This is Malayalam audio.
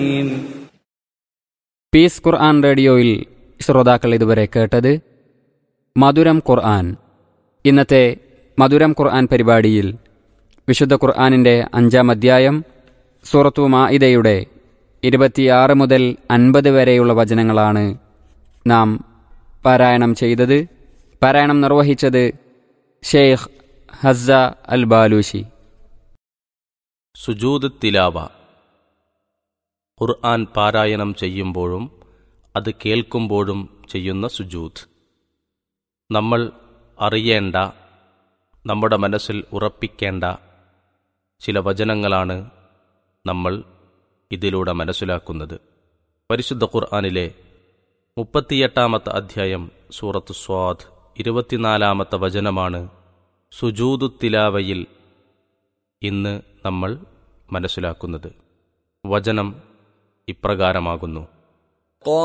പീസ് ഖുർആൻ റേഡിയോയിൽ ശ്രോതാക്കൾ ഇതുവരെ കേട്ടത് മധുരം ഖുർആൻ ഇന്നത്തെ മധുരം ഖുർആൻ പരിപാടിയിൽ വിശുദ്ധ ഖുർആനിൻ്റെ അഞ്ചാം അധ്യായം സൂറത്തു മാഇദയുടെ ഇരുപത്തിയാറ് മുതൽ അൻപത് വരെയുള്ള വചനങ്ങളാണ് നാം പാരായണം ചെയ്തത് പാരായണം നിർവഹിച്ചത് ഷെയ്ഖ് ഹസ്സ അൽ ബാലൂഷി സുജൂദ് തിലാവ ഖുർആൻ പാരായണം ചെയ്യുമ്പോഴും അത് കേൾക്കുമ്പോഴും ചെയ്യുന്ന സുജൂദ് നമ്മൾ അറിയേണ്ട നമ്മുടെ മനസ്സിൽ ഉറപ്പിക്കേണ്ട ചില വചനങ്ങളാണ് നമ്മൾ ഇതിലൂടെ മനസ്സിലാക്കുന്നത് പരിശുദ്ധ ഖുർആനിലെ മുപ്പത്തിയെട്ടാമത്തെ അധ്യായം സൂറത്ത് സ്വാദ് ഇരുപത്തിനാലാമത്തെ വചനമാണ് സുജൂദു തിലാവയിൽ ഇന്ന് നമ്മൾ മനസ്സിലാക്കുന്നത് വചനം ഇപ്രകാരമാകുന്നു